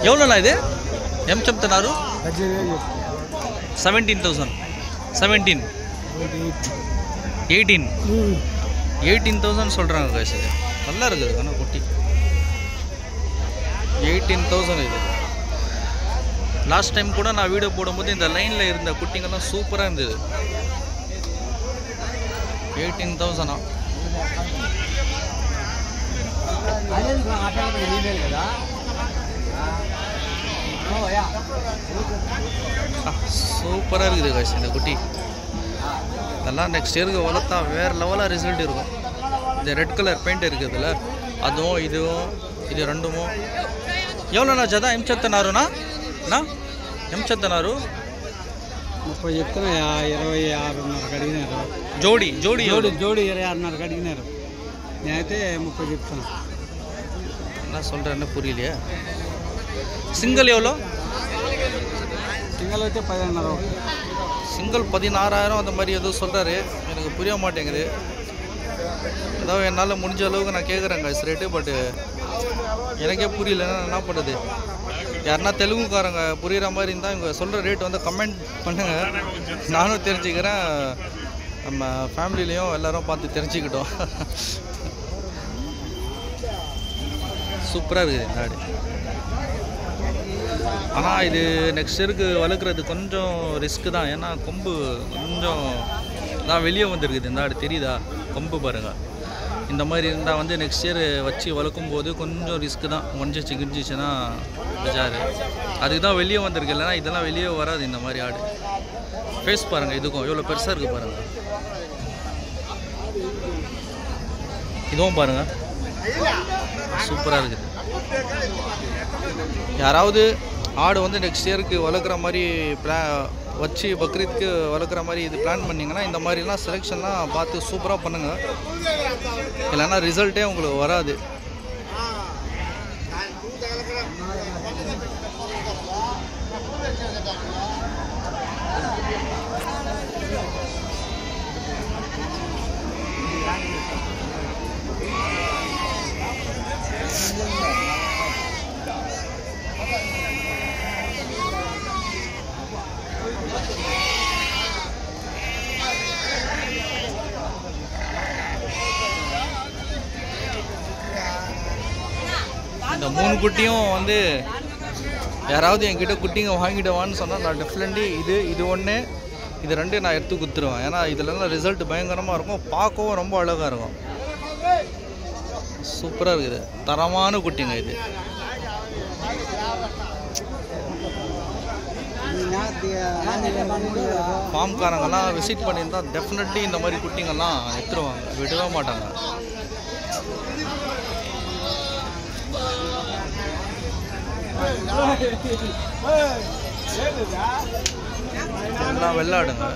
ఎவ்வளోనా ఇది ఏం చెప్తున్నారు seventeen thousand seventeen eighteen eighteen thousand சொல்கிறாங்க guys இது நல்லா இருக்குது ஆனால் குட்டி எயிட்டீன் தௌசண்ட் இது லாஸ்ட் டைம் கூட நான் வீடியோ போடும்போது இந்த லைனில் இருந்த குட்டிங்கெல்லாம் சூப்பராக இருந்தது எயிட்டீன் தௌசண்டா சூப்பராக இருக்குது guys இந்த குட்டி இதெல்லாம் நெக்ஸ்ட் இயருக்கு வளர்த்தா வேறு லெவலாக ரிசல்ட் இருக்கும் இந்த ரெட் கலர் பெயிண்ட் இருக்குதுல்ல அதுவும் இதுவும் இது ரெண்டுமோ எவ்வளோண்ணா ஜதா ఎం చెప్తున్నారునా నా ఎం చెప్తున్నారు ముప్పై చెప్తున్నా యా- ఇరవై ఆరున్నరకు అడిగినారు జోడి జోడి జోడి జోడి ఇరవై ఆరున్నరకు అడిగినారు నేనైతే ముప్పై చెప్తాను என்ன சொல்கிறேன்னு புரியலையே சிங்கிள் எவ்வளோ సింగల్ అయితే పదిన్నర சிங்கிள் பதினாறாயிரம் அந்த மாதிரி ஏதோ சொல்கிறாரு எனக்கு புரிய மாட்டேங்குது ஏதோ என்னால் முடிஞ்ச அளவுக்கு நான் கேட்குறேன் காசு ரேட்டு பட்டு எனக்கே புரியலன்னா நான் என்ன பண்ணுறது யாருன்னா தெலுங்குக்காரங்க புரிகிற மாதிரி இருந்தால் இவங்க சொல்கிற ரேட் வந்து கமெண்ட் பண்ணுங்கள் நானும் தெரிஞ்சுக்கிறேன் நம்ம ஃபேமிலிலையும் எல்லாரும் பார்த்து தெரிஞ்சுக்கிட்டோம் சூப்பராக இருக்குது இந்த ஆடு ஆனால் இது நெக்ஸ்ட் இயருக்கு வளர்க்குறது கொஞ்சம் ரிஸ்க்கு தான் ஏன்னா கொம்பு கொஞ்சம் தான் வெளியே வந்திருக்குது இந்த ஆடு தெரியுதா கொம்பு பாருங்கள் இந்த மாதிரி இருந்தால் வந்து நெக்ஸ்ட் இயர் வச்சு வளர்க்கும் போது கொஞ்சம் ரிஸ்க்கு தான் ஒஞ்சிச்சு கிஞ்சிச்சுன்னா பெஜாரு அதுக்கு தான் வெளியே வந்திருக்கு இல்லைன்னா இதெல்லாம் வெளியே வராது இந்த மாதிரி ஆடு ஃபேஸ் பாருங்கள் இதுக்கும் எவ்வளோ பெருசாக இருக்குது பாருங்கள் இதுவும் பாருங்கள் சூப்பராக இருக்குது யாராவது ஆடு வந்து நெக்ஸ்ட் இயருக்கு வளர்க்குற மாதிரி பிளா வச்சு பக்ரீத்க்கு வளர்க்குற மாதிரி இது பிளான் பண்ணிங்கன்னா இந்த மாதிரிலாம் செலெக்ஷன்லாம் பார்த்து சூப்பராக பண்ணுங்கள் இல்லைன்னா ரிசல்ட்டே உங்களுக்கு வராது இந்த மூணு குட்டியும் வந்து யாராவது என்கிட்ட குட்டிங்க வாங்கிடுவான்னு சொன்னால் நான் டெஃபினெட்லி இது இது ஒன்று இது ரெண்டு நான் எடுத்து குத்துருவேன் ஏன்னா இதுலலாம் ரிசல்ட் பயங்கரமாக இருக்கும் பார்க்கவும் ரொம்ப அழகாக இருக்கும் சூப்பராக இருக்குது தரமான குட்டிங்க இது ஃபார்ம்காரங்கெல்லாம் விசிட் பண்ணியிருந்தா டெஃபினெட்லி இந்த மாதிரி குட்டிங்கெல்லாம் எடுத்துருவாங்க விடவே மாட்டாங்க எல்லாம் வெள்ளாடுங்க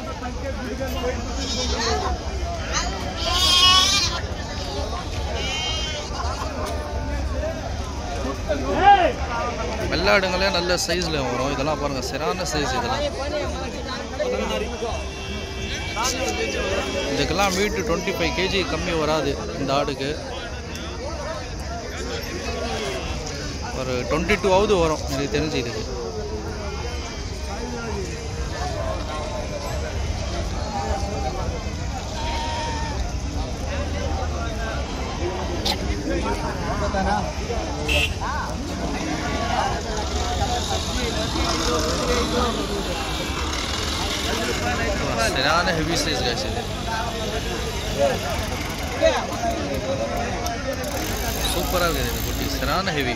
வெள்ளாடுங்களே நல்ல சைஸில் வரும் இதெல்லாம் பாருங்கள் சரியான சைஸ் இதெல்லாம் இதுக்கெல்லாம் மீட்டு டுவெண்ட்டி ஃபைவ் கேஜி கம்மி வராது இந்த ஆடுக்கு ஒரு டுவெண்ட்டி டூ ஆவது வரும் எனக்கு தெரிஞ்சு இதுக்கு சரியான ஹெவி சைஸ் காய்ச்சி இது சூப்பராக இருக்குது இந்த குட்டி சரியான ஹெவி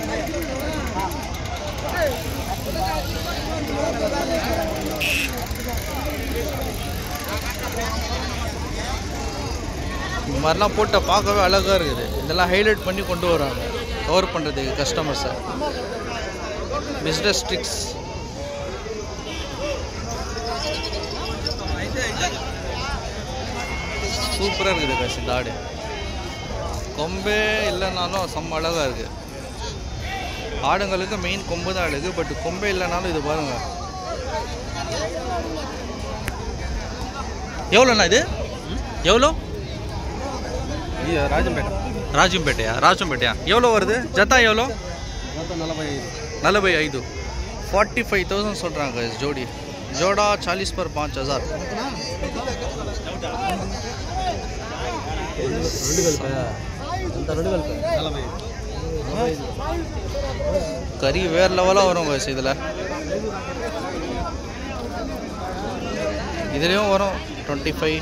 இந்த மாதிரிலாம் போட்ட பார்க்கவே அழகாக இருக்குது இதெல்லாம் ஹைலைட் பண்ணி கொண்டு வராங்க கவர் பண்ணுறதுக்கு கஸ்டமர்ஸை பிஸ்னஸ் ட்ரிக்ஸ் சூப்பராக இருக்குது காசு இந்த ஆடு கொம்பே இல்லைனாலும் செம்ம அழகாக இருக்குது ஆடுங்களுக்கு மெயின் கொம்பு தான் அழகு பட் கொம்பே இல்லைனாலும் இது பாருங்க எவ்வளோண்ணா இது எவ்வளோ రాజంపేట రాజంపేటయా రాజంపేటయా ఎవరో వరదు జత ఎవరో నలభై ఐదు నలభై ఐదు ఫార్టీ ఫైవ్ థౌసండ్ சொல்கிறாங்க guys ஜோடி ஜோடா சாलीस पर पाँच हज़ार கறி வேறு லெவலாக வரும் guys இதில் இதுலேயும் வரும் டுவெண்ட்டி ஃபைவ்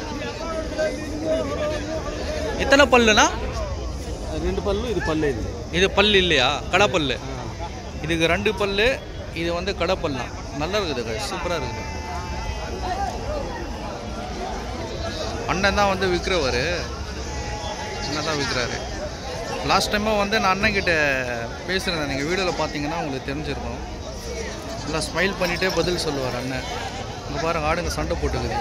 எத்தனை பல்லுனா రెండు పళ్ళు ఇది పళ్ళు ఇది இது பல்லு இல்லையா கடைப்பல்லு இதுக்கு ரெண்டு பல்லு இது வந்து கடைப்பல்லாம் நல்லா இருக்குது சூப்பராக இருக்குது அண்ணன் தான் வந்து விற்கிறவர் அண்ணன் தான் விற்கிறாரு லாஸ்ட் டைமாக வந்து நான் அண்ணன் கிட்ட பேசுகிறேன் நீங்கள் வீடியோவில் பார்த்தீங்கன்னா உங்களுக்கு தெரிஞ்சிருக்கும் நல்லா ஸ்மைல் பண்ணிகிட்டே பதில் சொல்லுவார் அண்ணன் இங்கே பாருங்க ஆடுங்க சண்டை போட்டுக்குது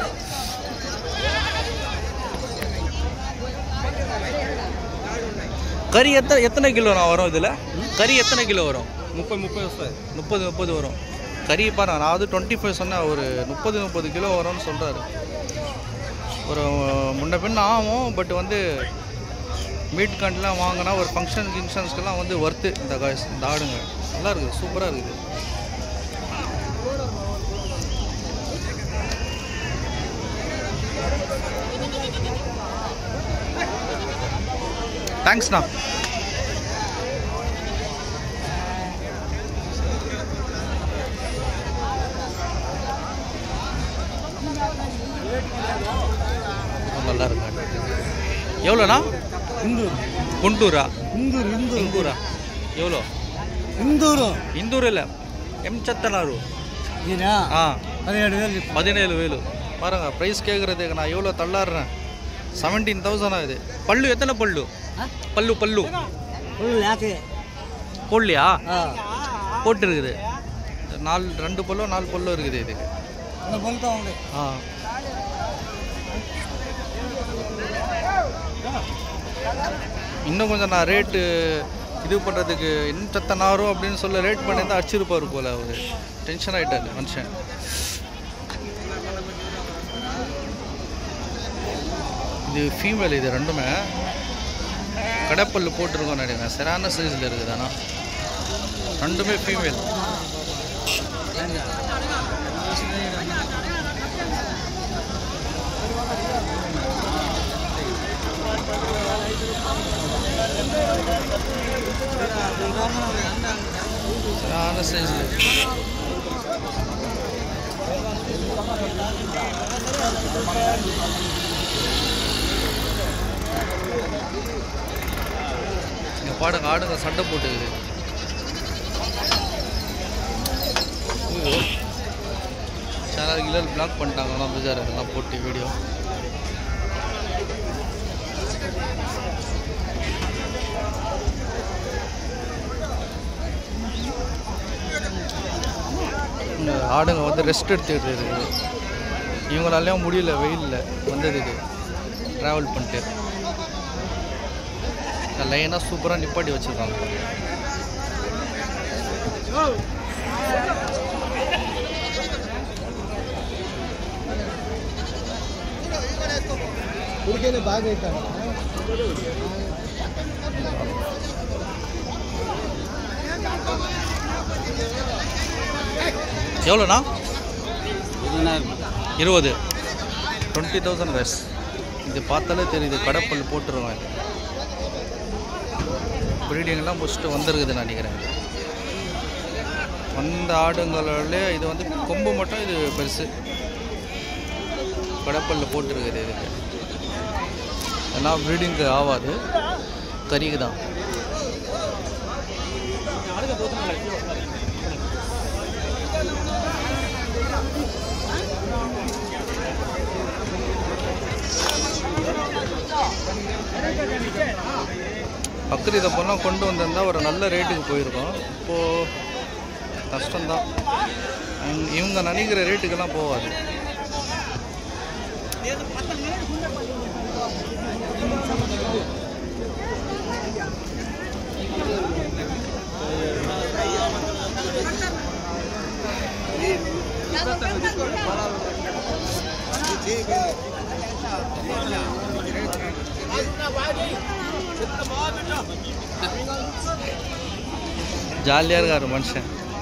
கறி எத்தனை எத்தனை கிலோ நான் வரும் இதில் கறி எத்தனை கிலோ வரும் ముప్పై ముప్పై వస్తాయి முப்பது முப்பது வரும் கறி பாரு நான் வந்து டுவெண்ட்டி ஃபைவ் சொன்னேன் ஒரு முப்பது முப்பது கிலோ வரும்னு சொல்கிறாரு ஒரு முன்ன பின்ன ஆகும் பட் வந்து மீட் கண்ட்லாம் வாங்கினா ஒரு ஃபங்க்ஷன் கிங்ஷன்ஸ்க்கெல்லாம் வந்து ஒர்த்து இந்த காய்ஸ் இந்த ஆடுங்க நல்லா இருக்குது சூப்பராக இருக்குது தேங்க்ஸ்ண்ணா நல்லா இருக்கு எவ்வளோண்ணா ఇందూరు గుంటూరా ఇందూరు ఇందూరు ఇంగూరా எவ்வளோ ఇందూరు ఇందూరు இல்லை எம் చెత్తనారు ఈయనా ஆ పదిహేడు వేలు చెప్పు பதினேழு வேலு பாருங்க ப்ரைஸ் கேட்குறதுக்கு நான் எவ்வளோ தள்ளாடுறேன் செவன்டீன் தௌசண்டா இது பல்லு எத்தனை பல்லு பல்லு பல்லு లేకే போடலையா போட்டுருக்குது நாலு ரெண்டு பல்லோ நாலு பல்லோ இருக்குது இதுக்கு పొలుతా ఉండే ஆ இன்னும் கொஞ்சம் நான் ரேட்டு இது பண்ணுறதுக்கு இன்னும் சத்தனாரும் அப்படின்னு சொல்ல ரேட் பண்ணியிருந்தா அடிச்சிருப்பாரு போல அவர் டென்ஷன் ஆகிட்டாரு மனுஷன் இது ஃபீமேல் இது ரெண்டுமே கடைப்பல்லு போட்டிருக்கோம் நினைக்கிறேன் சரியான சைஸில் இருக்குது ஆனால் ரெண்டுமே ஃபீமேல் சரியான சைஸில் இங்கே பாடுங்க ஆடுங்க சண்டை போட்டுக்குது சேனல் கிலோ பிளாக் பண்ணிட்டாங்க பஜார் இதெல்லாம் போட்டு வீடியோ இந்த ஆடுங்க வந்து ரெஸ்ட் எடுத்துக்கிட்டு இருக்குது இவங்களாலையும் முடியல வெயிலில் வந்ததுக்கு ட்ராவல் பண்ணிட்டு லைனாக சூப்பராக நிப்பாட்டி வச்சுருக்காங்க ఉడికేనే బాగా అవుతాడు எவ்வளோண்ணா இருபது டுவெண்ட்டி தௌசண்ட் வேஸ் இது பார்த்தாலே தெரியுது கடைப்பல் போட்டுருவாங்க ப்ரீடிங்லாம் முடிச்சுட்டு வந்திருக்குதுன்னு நினைக்கிறேன் அந்த ஆடுங்களே இது வந்து கொம்பு மட்டும் இது பெருசு கடைப்பல்ல போட்டுருக்குது இதுக்கு எல்லாம் ப்ரீடிங்க்கு ஆகாது கறிக்கு தான் பக்ரீத் அப்போல்லாம் கொண்டு வந்திருந்தா ஒரு நல்ல ரேட்டுக்கு போயிருக்கோம் இப்போது கஷ்டம்தான் இவங்க- இவங்க நினைக்கிற ரேட்டுக்கெல்லாம் போகாது ஜாலியாக இருக்காரு மனுஷன்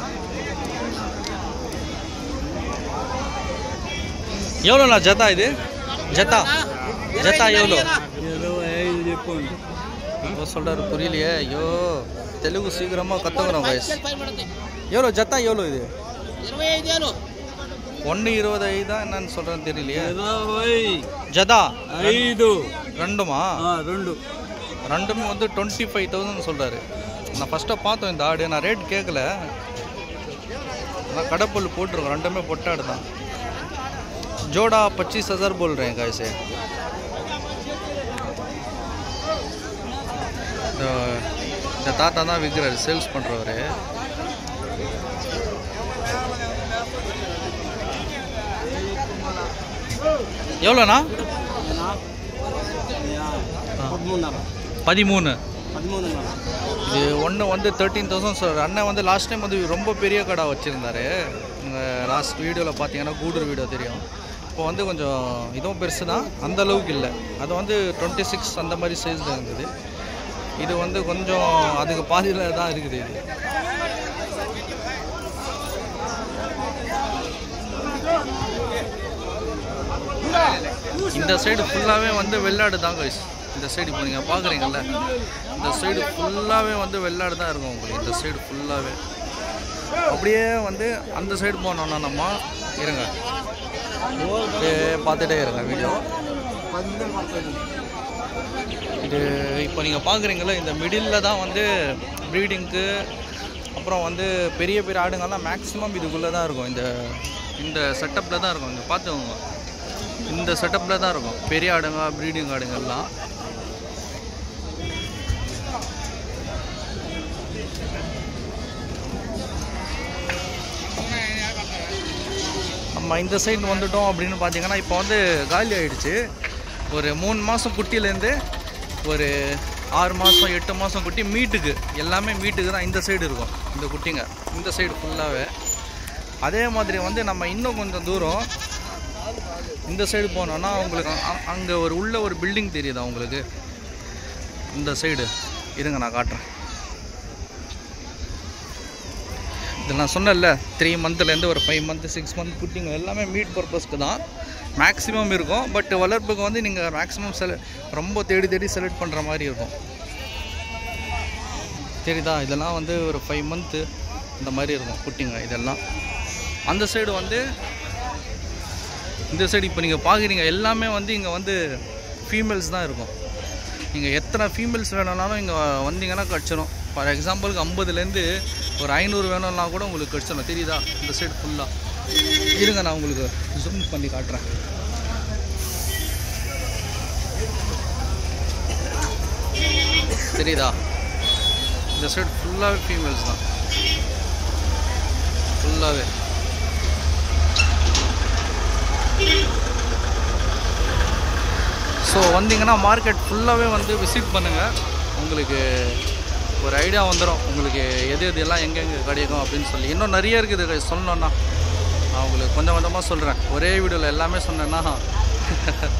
எவ்வளோண்ணா ஜத்தா இது ஜத்தா ஜத்தா எவ்வளோ ఇరవై ఐదు చెప్పండి இப்போ சொல்கிறாரு புரியலையே ஐயோ தெலுங்கு சீக்கிரமாக கற்றுக்கணும் வயசு எவ்வளோ ஜத்தா எவ்வளோ இது ஒன்று இருபது ஐதா என்னன்னு சொல்கிறேன்னு தெரியலையே ఇరవై ஜதா ఐదు ரெண்டுமா ఆ, రెండు ரெண்டுமே வந்து டுவெண்ட்டி ஃபைவ் தௌசண்ட் சொல்கிறாரு நான் ஃபஸ்ட்டாக பார்த்தோம் இந்த ஆடு நான் ரேட் கேட்கல நான் கடைப்புல் போட்டிருக்கோம் ரெண்டுமே பொட்டாடு தான் ஜோடா பச்சீஸ் ஹசார் போல் रहे हैं कैसे இந்த இந்த தாத்தா தான் விற்கிறாரு சேல்ஸ் பண்ணுறவர் எவ்வளோண்ணா పదమూడున్నర பதிமூணு పదమూడున్నర இது ஒன்று வந்து தேர்ட்டீன் தௌசண்ட் சார் அண்ணன் வந்து லாஸ்ட் டைம் வந்து ரொம்ப பெரிய கடை வச்சுருந்தாரு லாஸ்ட் வீடியோவில் பார்த்தீங்கன்னா கூடூர் வீடியோ தெரியும் இப்போ வந்து கொஞ்சம் இதுவும் பெருசு தான் அந்த அளவுக்கு இல்லை அது வந்து டுவெண்ட்டி சிக்ஸ் அந்த மாதிரி சைஸில் இருந்தது இது வந்து கொஞ்சம் அதுக்கு பாதியில் தான் இருக்குது இது இந்த சைடு ஃபுல்லாகவே வந்து வெள்ளாடு தான் கைஸ் இந்த சைடு இப்போ நீங்கள் பார்க்குறீங்கல்ல இந்த சைடு ஃபுல்லாகவே வந்து வெள்ளாடு தான் இருக்கும் உங்களுக்கு இந்த சைடு ஃபுல்லாகவே அப்படியே வந்து அந்த சைடு போனோம்னா நம்ம இருங்க அப்படியே பார்த்துட்டே இருங்க வீடியோ இது இப்போ நீங்கள் பார்க்குறீங்களா இந்த மிடில் தான் வந்து ப்ரீடிங்க்கு அப்புறம் வந்து பெரிய பெரிய ஆடுங்கள்லாம் மேக்ஸிமம் இதுக்குள்ளே தான் இருக்கும் இந்த இந்த செட்டப்பில் தான் இருக்கும் இங்கே பார்த்துக்கோங்க இந்த செட்டப்பில் தான் இருக்கும் பெரிய ஆடுங்க ப்ரீடிங் ஆடுங்கள்லாம் நம்ம இந்த சைடு வந்துட்டோம் அப்படின்னு பார்த்தீங்கன்னா இப்போ வந்து காலி ஆயிடுச்சு ஒரு மூணு மாதம் குட்டிலேருந்து ஒரு ஆறு மாதம் எட்டு மாதம் குட்டி மீட்டுக்கு எல்லாமே மீட்டுக்கு தான் இந்த சைடு இருக்கும் இந்த குட்டிங்க இந்த சைடு ஃபுல்லாகவே அதே மாதிரி வந்து நம்ம இன்னும் கொஞ்சம் தூரம் இந்த சைடு போனோம்னா உங்களுக்கு அங்கே ஒரு உள்ள ஒரு பில்டிங் தெரியுதா உங்களுக்கு இந்த சைடு இருங்க நான் காட்டுறேன் இது நான் சொன்னேன்ல த்ரீ மந்த்லேருந்து ஒரு ஃபைவ் மந்த் சிக்ஸ் மந்த் குட்டிங்க எல்லாமே மீட் பர்பஸ்க்கு தான் மேக்ஸிமம் இருக்கும் பட் வளர்ப்புக்கு வந்து நீங்கள் மேக்ஸிமம் செல ரொம்ப தேடி தேடி செலக்ட் பண்ணுற மாதிரி இருக்கும் தெரியுதா இதெல்லாம் வந்து ஒரு ஃபைவ் மந்த்து இந்த மாதிரி இருக்கும் குட்டிங்க இதெல்லாம் அந்த சைடு வந்து இந்த சைடு இப்போ நீங்கள் பார்க்குறீங்க எல்லாமே வந்து இங்கே வந்து ஃபீமேல்ஸ் தான் இருக்கும் நீங்கள் எத்தனை ஃபீமேல்ஸ் வேணும்னாலும் இங்கே வந்தீங்கன்னா கிடச்சிரும் ஃபார் எக்ஸாம்பிளுக்கு ஐம்பதுலேருந்து ஒரு ஐநூறு வேணும்னா கூட உங்களுக்கு கிடச்சிடும் தெரியுதா இந்த சைடு ஃபுல்லாக இருங்க நான் உங்களுக்கு ஜூம் பண்ணி காட்டுறேன் தெரியுதா இந்த சைடு ஃபுல்லாகவே ஃபீமேல்ஸ் தான் ஃபுல்லாகவே ஸோ வந்தீங்கன்னா மார்க்கெட் ஃபுல்லாகவே வந்து விசிட் பண்ணுங்கள் உங்களுக்கு ஒரு ஐடியா வந்துடும் உங்களுக்கு எது எது எல்லாம் எங்கெங்கே கிடைக்கும் அப்படின்னு சொல்லி இன்னும் நிறைய இருக்குது guys சொல்லணுன்னா நான் உங்களுக்கு கொஞ்சம் கொஞ்சமாக சொல்கிறேன் ஒரே வீடியோவில் எல்லாமே சொன்னேன்னா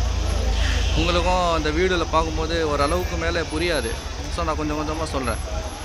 உங்களுக்கும் அந்த வீடியோவில் பார்க்கும்போது ஓரளவுக்கு மேலே புரியாது ஸோ நான் கொஞ்சம் கொஞ்சமாக சொல்கிறேன்